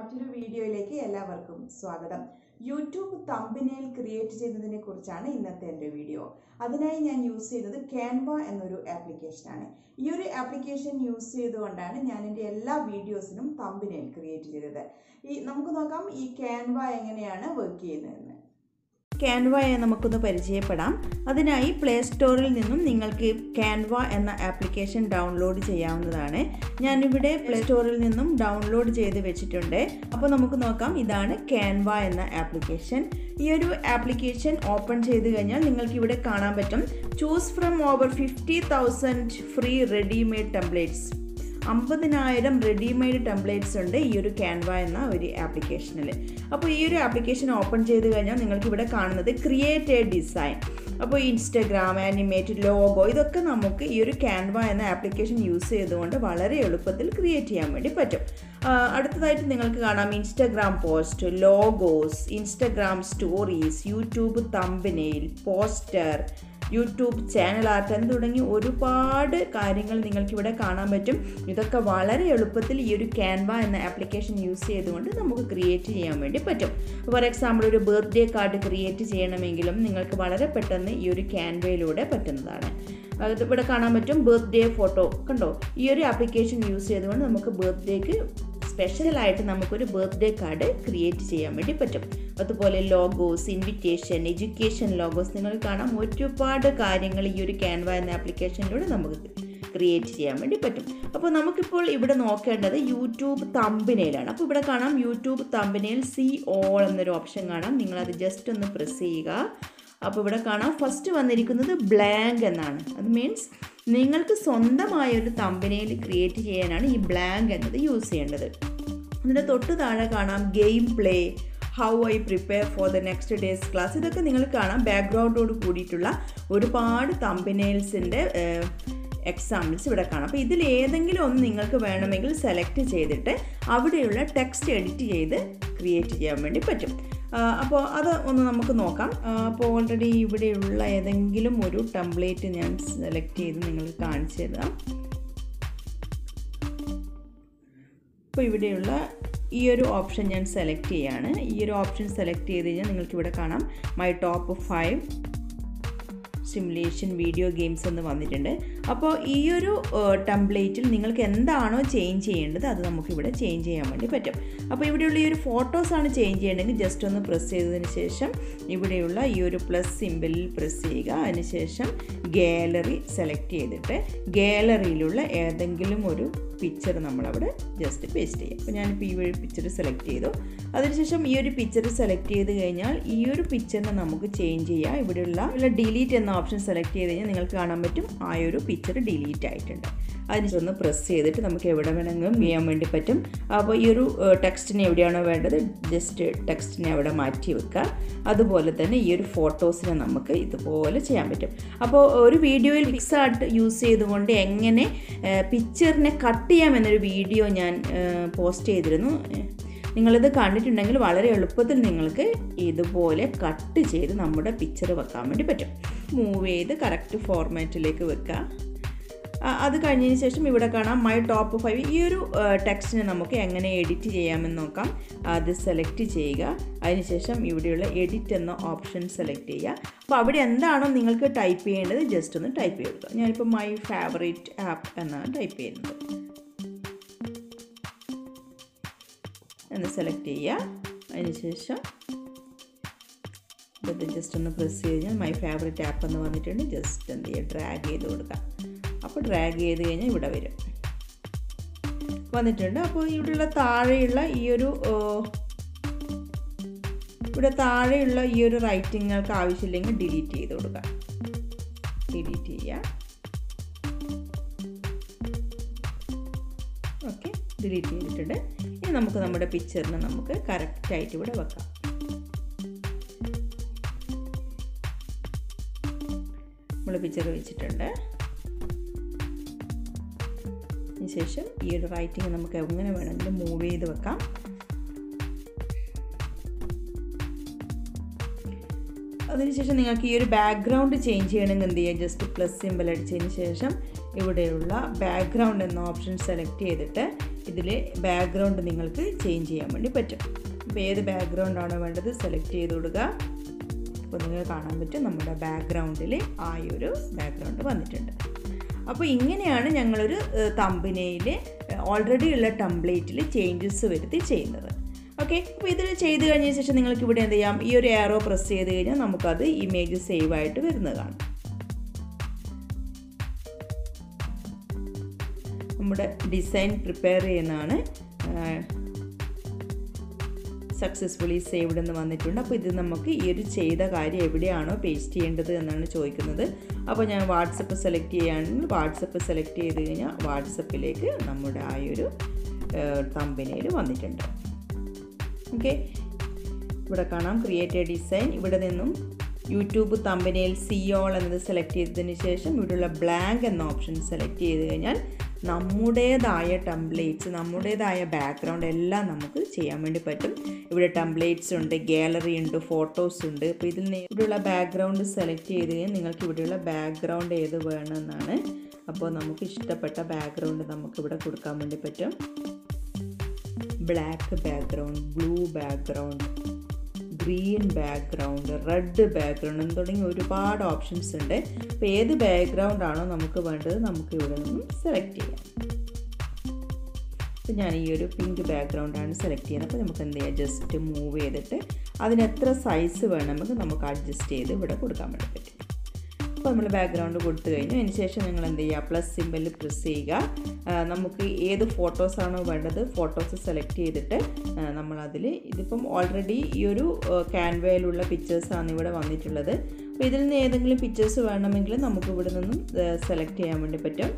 മറ്റൊരു വീഡിയോയിലേക്ക് എല്ലാവർക്കും സ്വാഗതം യൂട്യൂബ് തമ്പിനെയിൽ ക്രിയേറ്റ് ചെയ്യുന്നതിനെ കുറിച്ചാണ് ഇന്നത്തെ എൻ്റെ വീഡിയോ അതിനായി ഞാൻ യൂസ് ചെയ്തത് ക്യാൻവ എന്നൊരു ആപ്ലിക്കേഷനാണ് ഈ ഒരു ആപ്ലിക്കേഷൻ യൂസ് ചെയ്തുകൊണ്ടാണ് ഞാൻ എൻ്റെ എല്ലാ വീഡിയോസിനും തമ്പിനെയിൽ ക്രിയേറ്റ് ചെയ്തത് ഈ നമുക്ക് നോക്കാം ഈ ക്യാൻവ എങ്ങനെയാണ് വർക്ക് ചെയ്യുന്നതെന്ന് ക്യാൻവയെ നമുക്കൊന്ന് പരിചയപ്പെടാം അതിനായി പ്ലേ സ്റ്റോറിൽ നിന്നും നിങ്ങൾക്ക് ക്യാൻവ എന്ന ആപ്ലിക്കേഷൻ ഡൗൺലോഡ് ചെയ്യാവുന്നതാണ് ഞാനിവിടെ പ്ലേ സ്റ്റോറിൽ നിന്നും ഡൗൺലോഡ് ചെയ്ത് വെച്ചിട്ടുണ്ട് അപ്പോൾ നമുക്ക് നോക്കാം ഇതാണ് ക്യാൻവ എന്ന ആപ്ലിക്കേഷൻ ഈ ഒരു ആപ്ലിക്കേഷൻ ഓപ്പൺ ചെയ്ത് കഴിഞ്ഞാൽ നിങ്ങൾക്ക് ഇവിടെ കാണാൻ പറ്റും choose from over fifty thousand free readymade templates അമ്പതിനായിരം റെഡിമെയ്ഡ് ടെംപ്ലേറ്റ്സ് ഉണ്ട് ഈ ഒരു ക്യാൻവ എന്ന ഒരു ആപ്ലിക്കേഷനിൽ അപ്പോൾ ഈ ഒരു ആപ്ലിക്കേഷൻ ഓപ്പൺ ചെയ്ത് കഴിഞ്ഞാൽ നിങ്ങൾക്ക് ഇവിടെ കാണുന്നത് ക്രിയേറ്റ് എ ഡിസൈൻ അപ്പോൾ ഇൻസ്റ്റഗ്രാം ആനിമേറ്റഡ് ലോഗോ ഇതൊക്കെ നമുക്ക് ഈ ഒരു ക്യാൻവ എന്ന ആപ്ലിക്കേഷൻ യൂസ് ചെയ്തുകൊണ്ട് വളരെ എളുപ്പത്തിൽ ക്രിയേറ്റ് ചെയ്യാൻ വേണ്ടി പറ്റും അടുത്തതായിട്ട് നിങ്ങൾക്ക് കാണാം Instagram post logos Instagram stories YouTube thumbnail poster YouTube channel art എന്ന് തുടങ്ങി ഒരുപാട് കാര്യങ്ങൾ നിങ്ങൾക്കിവിടെ കാണാൻ പറ്റും ഇതൊക്കെ വളരെ എളുപ്പത്തിൽ ഈ ഒരു ക്യാൻവ എന്ന ആപ്ലിക്കേഷൻ യൂസ് ചെയ്തുകൊണ്ട് നമുക്ക് ക്രിയേറ്റ് ചെയ്യാൻ വേണ്ടി പറ്റും ഫോർ എക്സാമ്പിൾ ഒരു ബർത്ത്ഡേ കാർഡ് ക്രിയേറ്റ് ചെയ്യണമെങ്കിലും നിങ്ങൾക്ക് വളരെ പെട്ടെന്ന് ഈ ഒരു ക്യാൻവയിലൂടെ പറ്റുന്നതാണ് അത് ഇവിടെ കാണാൻ പറ്റും ബർത്ത്ഡേ ഫോട്ടോ കണ്ടോ ഈ ഒരു ആപ്ലിക്കേഷൻ യൂസ് ചെയ്തുകൊണ്ട് നമുക്ക് ബർത്ത്ഡേക്ക് സ്പെഷ്യലായിട്ട് നമുക്കൊരു ബർത്ത്ഡേ കാർഡ് ക്രിയേറ്റ് ചെയ്യാൻ വേണ്ടി പറ്റും അതുപോലെ ലോഗോസ് ഇൻവിറ്റേഷൻ എഡ്യൂക്കേഷൻ ലോഗോസ് നിങ്ങൾ കാണാം ഒരുപാട് കാര്യങ്ങൾ ഈ ഒരു ക്യാൻവ എന്ന ആപ്ലിക്കേഷനിലൂടെ നമുക്ക് ക്രിയേറ്റ് ചെയ്യാൻ വേണ്ടി പറ്റും അപ്പോൾ നമുക്കിപ്പോൾ ഇവിടെ നോക്കേണ്ടത് യൂട്യൂബ് തമ്പിനയിലാണ് അപ്പോൾ ഇവിടെ കാണാം യൂട്യൂബ് തമ്പിനയിൽ സി ഓൾ എന്നൊരു ഓപ്ഷൻ കാണാം നിങ്ങളത് ജസ്റ്റ് ഒന്ന് പ്രസ് ചെയ്യുക അപ്പോൾ ഇവിടെ കാണാം ഫസ്റ്റ് വന്നിരിക്കുന്നത് ബ്ലാങ്ക് എന്നാണ് അത് മീൻസ് നിങ്ങൾക്ക് സ്വന്തമായ ഒരു തമ്പനയിൽ ക്രിയേറ്റ് ചെയ്യാനാണ് ഈ ബ്ലാങ്ക് എന്നത് യൂസ് ചെയ്യേണ്ടത് അതിൻ്റെ തൊട്ട് താഴെ കാണാം game play how I prepare for the next days class ഇതൊക്കെ നിങ്ങൾ കാണാം ബാക്ക്ഗ്രൗണ്ടോട് കൂടിയിട്ടുള്ള ഒരുപാട് തമ്പനെയിൽസിൻ്റെ എക്സാമ്പിൾസ് ഇവിടെ കാണാം അപ്പോൾ ഇതിൽ ഏതെങ്കിലും ഒന്ന് നിങ്ങൾക്ക് വേണമെങ്കിൽ സെലക്ട് ചെയ്തിട്ട് അവിടെയുള്ള ടെക്സ്റ്റ് എഡിറ്റ് ചെയ്ത് ക്രിയേറ്റ് ചെയ്യാൻ വേണ്ടി പറ്റും അപ്പോൾ അത് ഒന്ന് നമുക്ക് നോക്കാം അപ്പോൾ ഓൾറെഡി ഇവിടെയുള്ള ഏതെങ്കിലും ഒരു ടെംപ്ലേറ്റ് ഞാൻ സെലക്ട് ചെയ്ത് നിങ്ങൾക്ക് കാണിച്ചു തരാം അപ്പോൾ ഇവിടെയുള്ള ഈ ഒരു ഓപ്ഷൻ ഞാൻ സെലക്ട് ചെയ്യാണ് ഈ ഒരു ഓപ്ഷൻ സെലക്ട് ചെയ്ത് കഴിഞ്ഞാൽ നിങ്ങൾക്ക് ഇവിടെ കാണാം my top five simulation video games എന്ന് വന്നിട്ടുണ്ട് അപ്പോൾ ഈ ഒരു ടെംപ്ലേറ്റിൽ നിങ്ങൾക്ക് എന്താണോ ചേഞ്ച് ചെയ്യേണ്ടത് അത് നമുക്കിവിടെ ചേഞ്ച് ചെയ്യാൻ വേണ്ടി പറ്റും അപ്പോൾ ഇവിടെയുള്ള ഈ ഒരു ഫോട്ടോസാണ് ചേഞ്ച് ചെയ്യേണ്ടതെങ്കിൽ ജസ്റ്റ് ഒന്ന് പ്രസ് ചെയ്തതിന് ശേഷം ഇവിടെയുള്ള ഈ ഒരു പ്ലസ് സിമ്പിളിൽ പ്രസ് ചെയ്യുക അതിനുശേഷം ഗാലറി സെലക്ട് ചെയ്തിട്ട് ഗാലറിയിലുള്ള ഏതെങ്കിലും ഒരു പിക്ചർ നമ്മളവിടെ ജസ്റ്റ് പേസ്റ്റ് ചെയ്യാം അപ്പോൾ ഞാനിപ്പോൾ ഈ ഒരു പിക്ചർ സെലക്ട് ചെയ്തു അതിനുശേഷം ഈ ഒരു പിക്ചർ സെലക്ട് ചെയ്ത് കഴിഞ്ഞാൽ ഈ ഒരു പിക്ചറിനെ നമുക്ക് ചേഞ്ച് ചെയ്യാം ഇവിടെയുള്ള ഡിലീറ്റ് എന്ന ഓപ്ഷൻ സെലക്ട് ചെയ്ത് കഴിഞ്ഞാൽ നിങ്ങൾക്ക് കാണാൻ പറ്റും ആ ഒരു പിക്ചർ ഡിലീറ്റ് ആയിട്ടുണ്ട് അതിനൊന്ന് പ്രസ് ചെയ്തിട്ട് നമുക്ക് എവിടെ വേണമെങ്കിലും ചെയ്യാൻ വേണ്ടി പറ്റും അപ്പോൾ ഈ ഒരു ടെക്സ്റ്റിനെ എവിടെയാണോ വേണ്ടത് ജസ്റ്റ് ടെക്സ്റ്റിനെ അവിടെ മാറ്റി വെക്കുക അതുപോലെ തന്നെ ഈ ഒരു ഫോട്ടോസിനെ നമുക്ക് ഇതുപോലെ ചെയ്യാൻ പറ്റും അപ്പോൾ ഒരു വീഡിയോയിൽ പിക്സ് ആർട്ട് യൂസ് ചെയ്തുകൊണ്ട് എങ്ങനെ പിക്ചറിനെ കട്ട് ചെയ്യാമെന്നൊരു വീഡിയോ ഞാൻ പോസ്റ്റ് ചെയ്തിരുന്നു നിങ്ങളിത് കണ്ടിട്ടുണ്ടെങ്കിൽ വളരെ എളുപ്പത്തിൽ നിങ്ങൾക്ക് ഇതുപോലെ കട്ട് ചെയ്ത് നമ്മുടെ പിക്ചർ വെക്കാൻ വേണ്ടി പറ്റും മൂവ് ചെയ്ത് കറക്റ്റ് ഫോർമാറ്റിലേക്ക് വെക്കുക അത് കഴിഞ്ഞതിന് ശേഷം ഇവിടെ കാണാം മൈ ടോപ്പ് ഫൈവ് ഈ ഒരു ടെക്സ്റ്റിനെ നമുക്ക് എങ്ങനെ എഡിറ്റ് ചെയ്യാമെന്ന് നോക്കാം അത് സെലക്ട് ചെയ്യുക അതിനുശേഷം ഇവിടെയുള്ള എഡിറ്റ് എന്ന ഓപ്ഷൻ സെലക്ട് ചെയ്യുക അപ്പോൾ അവിടെ എന്താണോ നിങ്ങൾക്ക് ടൈപ്പ് ചെയ്യേണ്ടത് ജസ്റ്റ് ഒന്ന് ടൈപ്പ് ചെയ്ത് ഞാനിപ്പോൾ മൈ ഫേവറേറ്റ് ആപ്പ് എന്നാണ് ടൈപ്പ് ചെയ്യുന്നത് എന്ന് സെലക്ട് ചെയ്യുക അതിനുശേഷം ഇത് ജസ്റ്റ് ഒന്ന് പ്രസ് ചെയ്ത് കഴിഞ്ഞാൽ മൈ ഫേവറേറ്റ് ആപ്പ് എന്ന് വന്നിട്ടുണ്ട് ജസ്റ്റ് എന്ത് ചെയ്യുക ഡ്രാഗ് ചെയ്ത് കൊടുക്കുക അപ്പോൾ ഡ്രാഗ് ചെയ്ത് കഴിഞ്ഞാൽ ഇവിടെ വരും വന്നിട്ടുണ്ട് അപ്പോൾ ഇവിടെയുള്ള താഴെയുള്ള ഈ ഒരു ഇവിടെ താഴെയുള്ള ഈ ഒരു റൈറ്റിങ്ങൾക്ക് ആവശ്യമില്ലെങ്കിൽ ഡിലീറ്റ് ചെയ്ത് കൊടുക്കുക ഡിലീറ്റ് ചെയ്യുക ഓക്കെ ഡിലീറ്റ് ചെയ്തിട്ടുണ്ട് ഇനി നമുക്ക് നമ്മുടെ പിക്ചറിനെ നമുക്ക് കറക്റ്റായിട്ട് ഇവിടെ വെക്കാം നമ്മൾ പിക്ചർ വെച്ചിട്ടുണ്ട് ശേഷം ഈ ഒരു റൈറ്റിംഗ് നമുക്ക് എങ്ങനെ വേണമെങ്കിലും മൂവ് ചെയ്ത് വെക്കാം അതിനുശേഷം നിങ്ങൾക്ക് ഈ ഒരു ബാക്ക്ഗ്രൗണ്ട് ചേഞ്ച് ചെയ്യണമെങ്കിൽ എന്ത് ചെയ്യുക ജസ്റ്റ് പ്ലസ് സിമ്പിൾ അടിച്ചതിന് ശേഷം ഇവിടെയുള്ള ബാക്ക്ഗ്രൗണ്ട് എന്ന ഓപ്ഷൻ സെലക്ട് ചെയ്തിട്ട് ഇതിൽ ബാക്ക്ഗ്രൗണ്ട് നിങ്ങൾക്ക് ചേഞ്ച് ചെയ്യാൻ വേണ്ടി പറ്റും അപ്പോൾ ഏത് ബാക്ക്ഗ്രൗണ്ടാണോ വേണ്ടത് സെലക്ട് ചെയ്ത് കൊടുക്കുക അപ്പോൾ നിങ്ങൾക്ക് കാണാൻ പറ്റും നമ്മുടെ ബാക്ക്ഗ്രൗണ്ടിൽ ആ ഒരു ബാക്ക്ഗ്രൗണ്ട് വന്നിട്ടുണ്ട് അപ്പോൾ ഇങ്ങനെയാണ് ഞങ്ങളൊരു തമ്പിനയിൽ ഓൾറെഡി ഉള്ള ടംപ്ലേറ്റിൽ ചേഞ്ചസ് വരുത്തി ചെയ്യുന്നത് ഓക്കെ അപ്പോൾ ഇതിൽ ചെയ്ത് കഴിഞ്ഞ ശേഷം നിങ്ങൾക്ക് ഇവിടെ എന്ത് ചെയ്യാം ഈ ഒരു എയറോ പ്രസ് ചെയ്ത് കഴിഞ്ഞാൽ നമുക്കത് ഇമേജ് സേവ് ആയിട്ട് വരുന്നതാണ് നമ്മുടെ ഡിസൈൻ പ്രിപ്പയർ ചെയ്യുന്നതാണ് സക്സസ്ഫുള്ളി സേവ്ഡ് എന്ന് വന്നിട്ടുണ്ട് അപ്പോൾ ഇത് നമുക്ക് ഈ ഒരു ചെയ്ത കാര്യം എവിടെയാണോ പേസ്റ്റ് ചെയ്യേണ്ടത് എന്നാണ് ചോദിക്കുന്നത് അപ്പോൾ ഞാൻ വാട്സപ്പ് സെലക്ട് ചെയ്യുകയാണെങ്കിൽ വാട്സപ്പ് സെലക്ട് ചെയ്ത് കഴിഞ്ഞാൽ വാട്സപ്പിലേക്ക് നമ്മുടെ ആ ഒരു തമ്പനയിൽ വന്നിട്ടുണ്ട് ഓക്കെ ഇവിടെ കാണാം ക്രിയേറ്റ് ഡിസൈൻ ഇവിടെ നിന്നും യൂട്യൂബ് തമ്പനയിൽ സിയോൾ എന്നത് സെലക്ട് ചെയ്തതിന് ശേഷം ഇവിടെയുള്ള ബ്ലാങ്ക് എന്ന ഓപ്ഷൻ സെലക്ട് ചെയ്ത് കഴിഞ്ഞാൽ നമ്മുടേതായ ടെംപ്ലേറ്റ്സ് നമ്മുടേതായ ബാക്ക്ഗ്രൗണ്ട് എല്ലാം നമുക്ക് ചെയ്യാൻ വേണ്ടി പറ്റും ഇവിടെ ടെംപ്ലേറ്റ്സ് ഉണ്ട് ഗാലറി ഉണ്ട് ഫോട്ടോസ് ഉണ്ട് അപ്പോൾ ഇതിൽ ഇവിടെയുള്ള ബാക്ക്ഗ്രൗണ്ട് സെലക്ട് ചെയ്ത് കഴിഞ്ഞാൽ നിങ്ങൾക്ക് ഇവിടെയുള്ള ബാക്ക്ഗ്രൗണ്ട് ഏത് വേണമെന്നാണ് അപ്പോൾ നമുക്ക് ഇഷ്ടപ്പെട്ട ബാക്ക്ഗ്രൗണ്ട് നമുക്ക് ഇവിടെ കൊടുക്കാൻ വേണ്ടി പറ്റും black background blue background green background red background എന്ന് തുടങ്ങി ഒരുപാട് ഓപ്ഷൻസ് ഉണ്ട് അപ്പോൾ ഏത് ബാക്ക്ഗ്രൗണ്ട് ആണോ നമുക്ക് വേണ്ടത് നമുക്ക് ഇവിടെ നിന്നും സെലക്ട് ചെയ്യാം അപ്പോൾ ഞാൻ ഈ ഒരു പിങ്ക് ബാക്ക്ഗ്രൗണ്ടാണ് സെലക്ട് ചെയ്യുന്നത് അപ്പോൾ നമുക്ക് എന്ത് ചെയ്യാം ജസ്റ്റ് മൂവ് ചെയ്തിട്ട് അതിന് എത്ര സൈസ് വേണമെങ്കിൽ നമുക്ക് അഡ്ജസ്റ്റ് ചെയ്ത് ഇവിടെ കൊടുക്കാൻ വേണ്ടി പറ്റും അപ്പോൾ നമ്മൾ ബാക്ക്ഗ്രൗണ്ട് കൊടുത്തു കഴിഞ്ഞു അതിന് ശേഷം നിങ്ങൾ എന്ത് ചെയ്യുക പ്ലസ് സിമ്പിളിൽ പ്രസ് ചെയ്യുക നമുക്ക് ഏത് ഫോട്ടോസാണോ വേണ്ടത് ഫോട്ടോസ് സെലക്ട് ചെയ്തിട്ട് നമ്മളതിൽ ഇതിപ്പം ഓൾറെഡി ഈ ഒരു ക്യാൻവയിലുള്ള പിക്ചേഴ്സാണ് ഇവിടെ വന്നിട്ടുള്ളത് അപ്പോൾ ഇതിൽ നിന്ന് ഏതെങ്കിലും പിക്ചേഴ്സ് വേണമെങ്കിൽ നമുക്ക് ഇവിടെ നിന്നും സെലക്ട് ചെയ്യാൻ വേണ്ടി പറ്റും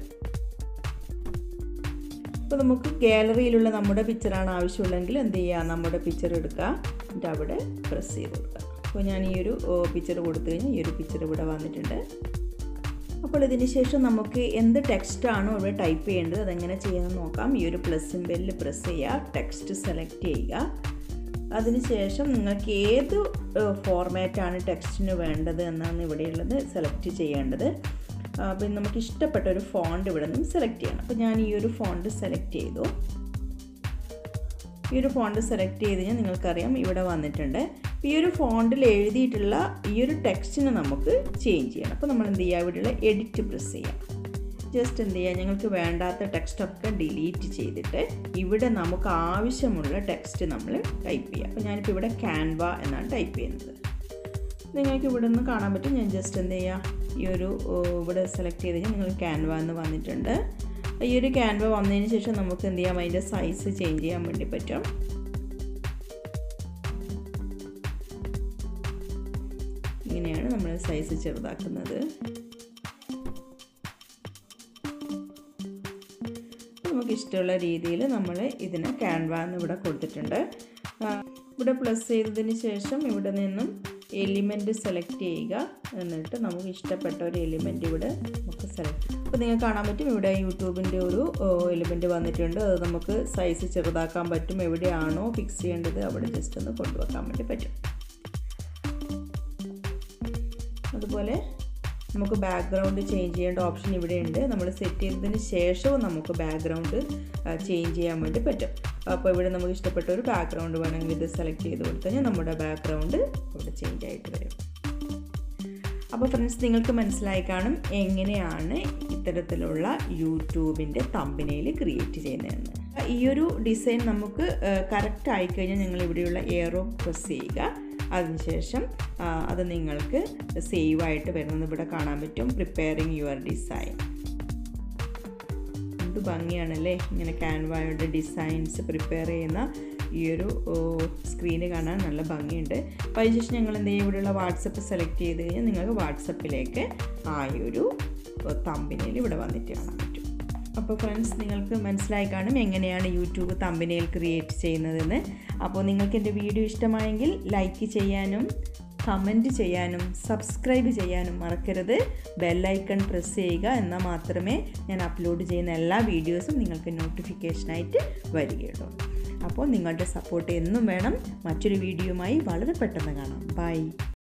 അപ്പോൾ നമുക്ക് ഗാലറിയിലുള്ള നമ്മുടെ പിക്ചറാണ് ആവശ്യമുള്ളെങ്കിൽ എന്ത് ചെയ്യുക നമ്മുടെ പിക്ചർ എടുക്കുക എന്നിട്ട് അവിടെ പ്രസ് ചെയ്ത് കൊടുക്കുക അപ്പോൾ ഞാൻ ഈ ഒരു പിക്ചർ കൊടുത്തു കഴിഞ്ഞാൽ ഈ ഒരു പിക്ചർ ഇവിടെ വന്നിട്ടുണ്ട് അപ്പോൾ ഇതിന് ശേഷം നമുക്ക് എന്ത് ടെക്സ്റ്റാണോ ഇവിടെ ടൈപ്പ് ചെയ്യേണ്ടത് അതെങ്ങനെ ചെയ്യാമെന്ന് നോക്കാം ഈ ഒരു പ്ലസ് സിമ്പലിൽ പ്രസ് ചെയ്യുക ടെക്സ്റ്റ് സെലക്ട് ചെയ്യുക അതിനുശേഷം നിങ്ങൾക്ക് ഏത് ഫോർമാറ്റാണ് ടെക്സ്റ്റിന് വേണ്ടത് എന്നാണ് ഇവിടെയുള്ളത് സെലക്ട് ചെയ്യേണ്ടത് അപ്പോൾ നമുക്ക് ഇഷ്ടപ്പെട്ട ഒരു ഫോണ്ട് ഇവിടെ നിന്ന് സെലക്ട് ചെയ്യണം അപ്പോൾ ഞാൻ ഈ ഒരു ഫോണ്ട് സെലക്ട് ചെയ്തു ഈ ഒരു ഫോണ്ട് സെലക്ട് ചെയ്ത് കഴിഞ്ഞാൽ നിങ്ങൾക്കറിയാം ഇവിടെ വന്നിട്ടുണ്ട് ഈ ഒരു ഫോണ്ടിൽ എഴുതിയിട്ടുള്ള ഈ ഒരു ടെക്സ്റ്റിന് നമുക്ക് ചേഞ്ച് ചെയ്യണം അപ്പോൾ നമ്മൾ എന്ത് ചെയ്യുക ഇവിടെയുള്ള എഡിറ്റ് പ്രസ് ചെയ്യാം ജസ്റ്റ് എന്ത് ചെയ്യുക ഞങ്ങൾക്ക് വേണ്ടാത്ത ടെക്സ്റ്റൊക്കെ ഡിലീറ്റ് ചെയ്തിട്ട് ഇവിടെ നമുക്ക് ആവശ്യമുള്ള ടെക്സ്റ്റ് നമ്മൾ ടൈപ്പ് ചെയ്യുക അപ്പോൾ ഞാനിപ്പോൾ ഇവിടെ ക്യാൻവ എന്നാണ് ടൈപ്പ് ചെയ്യുന്നത് നിങ്ങൾക്ക് ഇവിടെ നിന്ന് കാണാൻ പറ്റും ഞാൻ ജസ്റ്റ് എന്ത് ചെയ്യുക ഈ ഒരു ഇവിടെ സെലക്ട് ചെയ്ത് കഴിഞ്ഞാൽ നിങ്ങൾ ക്യാൻവ എന്ന് വന്നിട്ടുണ്ട് ഈ ഒരു ക്യാൻവ വന്നതിന് ശേഷം നമുക്ക് എന്ത് ചെയ്യാം അതിൻ്റെ സൈസ് ചേഞ്ച് ചെയ്യാൻ വേണ്ടി പറ്റും ഇങ്ങനെയാണ് നമ്മൾ സൈസ് ചെറുതാക്കുന്നത് നമുക്ക് ഇഷ്ടമുള്ള രീതിയിൽ നമ്മൾ ഇതിന് ക്യാൻവ എന്ന് ഇവിടെ കൊടുത്തിട്ടുണ്ട് ഇവിടെ പ്ലസ് ചെയ്തതിന് ശേഷം ഇവിടെ നിന്നും എലിമെൻറ്റ് സെലക്ട് ചെയ്യുക എന്നിട്ട് നമുക്ക് ഇഷ്ടപ്പെട്ട ഒരു എലിമെൻറ്റ് ഇവിടെ നമുക്ക് സെലക്ട് അപ്പോൾ നിങ്ങൾക്ക് കാണാൻ പറ്റും ഇവിടെ യൂട്യൂബിൻ്റെ ഒരു എലിമെൻറ്റ് വന്നിട്ടുണ്ട് അത് നമുക്ക് സൈസ് ചെറുതാക്കാൻ പറ്റും എവിടെയാണോ ഫിക്സ് ചെയ്യേണ്ടത് അവിടെ ജസ്റ്റ് ഒന്ന് കൊണ്ടുവെക്കാൻ വേണ്ടി പറ്റും അതുപോലെ നമുക്ക് ബാക്ക്ഗ്രൗണ്ട് ചേഞ്ച് ചെയ്യേണ്ട ഓപ്ഷൻ ഇവിടെ ഉണ്ട് നമ്മൾ സെറ്റ് ചെയ്തതിന് ശേഷവും നമുക്ക് ബാക്ക്ഗ്രൗണ്ട് ചേഞ്ച് ചെയ്യാൻ വേണ്ടി പറ്റും അപ്പോൾ ഇവിടെ നമുക്ക് ഇഷ്ടപ്പെട്ട ഒരു ബാക്ക്ഗ്രൗണ്ട് വേണമെങ്കിൽ ഇത് സെലക്ട് ചെയ്ത് കൊടുത്തു കഴിഞ്ഞാൽ നമ്മുടെ ബാക്ക്ഗ്രൗണ്ട് ഇവിടെ ചേഞ്ച് ആയിട്ട് വരും അപ്പോൾ ഫ്രണ്ട്സ് നിങ്ങൾക്ക് മനസ്സിലായി കാണും എങ്ങനെയാണ് ഇത്തരത്തിലുള്ള യൂട്യൂബിൻ്റെ തമ്പിനയിൽ ക്രിയേറ്റ് ചെയ്യുന്നതെന്ന് ഈ ഒരു ഡിസൈൻ നമുക്ക് കറക്റ്റ് ആയിക്കഴിഞ്ഞാൽ നിങ്ങൾ ഇവിടെയുള്ള എയറോ പ്രസ് ചെയ്യുക അതിനുശേഷം അത് നിങ്ങൾക്ക് സേവ് ആയിട്ട് വരുന്നത് ഇവിടെ കാണാൻ പറ്റും പ്രിപ്പയറിങ് യുവർ ഡിസൈൻ എന്ത് ഭംഗിയാണല്ലേ ഇങ്ങനെ ക്യാൻവയുടെ ഡിസൈൻസ് പ്രിപ്പയർ ചെയ്യുന്ന ഈ ഒരു സ്ക്രീന് കാണാൻ നല്ല ഭംഗിയുണ്ട് അപ്പോൾ അതിനുശേഷം ഞങ്ങൾ എന്ത് ചെയ്യും ഇവിടെയുള്ള വാട്സപ്പ് സെലക്ട് ചെയ്ത് കഴിഞ്ഞാൽ നിങ്ങൾക്ക് വാട്സപ്പിലേക്ക് ആ ഒരു തമ്പിനയിൽ ഇവിടെ വന്നിട്ട് കാണാൻ പറ്റും അപ്പോൾ ഫ്രണ്ട്സ് നിങ്ങൾക്ക് മനസ്സിലായി കാണും എങ്ങനെയാണ് യൂട്യൂബ് തമ്പിനയിൽ ക്രിയേറ്റ് ചെയ്യുന്നതെന്ന് അപ്പോൾ നിങ്ങൾക്ക് എൻ്റെ വീഡിയോ ഇഷ്ടമായെങ്കിൽ ലൈക്ക് ചെയ്യാനും കമൻറ്റ് ചെയ്യാനും സബ്സ്ക്രൈബ് ചെയ്യാനും മറക്കരുത് ബെല്ലൈക്കൺ പ്രസ് ചെയ്യുക എന്നാൽ മാത്രമേ ഞാൻ അപ്ലോഡ് ചെയ്യുന്ന എല്ലാ വീഡിയോസും നിങ്ങൾക്ക് നോട്ടിഫിക്കേഷനായിട്ട് വരികയുള്ളൂ അപ്പോൾ നിങ്ങളുടെ സപ്പോർട്ട് എന്നും വേണം മറ്റൊരു വീഡിയോയുമായി വളരെ പെട്ടെന്ന് കാണാം ബൈ